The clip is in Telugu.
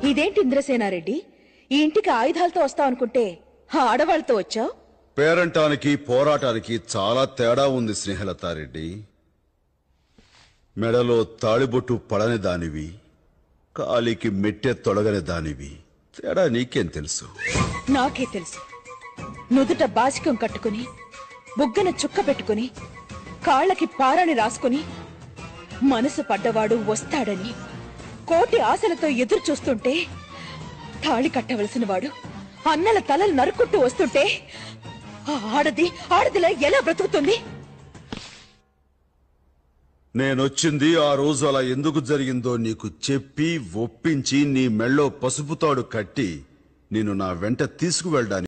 ఇదేంటి ఇంద్రసేనారెడ్డి ఈ ఇంటికి ఆయుధాలతో వస్తావు అనుకుంటే ఆడవాళ్ళతో వచ్చావు పేరంటానికి పోరాటానికి చాలా తేడా ఉంది స్నేహలతారెడ్డి మెడలో తాళిబొట్టు పడని దానివి కాలికి మెట్టె తొడగని దానివి తేడా నీకేం తెలుసు నాకే తెలుసు నుదుట బాసికం కట్టుకుని బుగ్గన చుక్క పెట్టుకుని కాళ్ళకి పారాని రాసుకుని మనసు పడ్డవాడు వస్తాడని కోటి ఆశలతో ఎదురు చూస్తుంటే తాళి కట్టవలసిన వాడు అన్నల తలలు నరుక్కుంటూ వస్తుంటే ఆ ఆడది ఆడదిలా ఎలా బ్రతుకుతుంది నేనొచ్చింది ఆ రోజు అలా ఎందుకు జరిగిందో నీకు చెప్పి ఒప్పించి నీ మెళ్ళో పసుపు తాడు కట్టి నిన్ను నా వెంట తీసుకువెళ్ళడానికి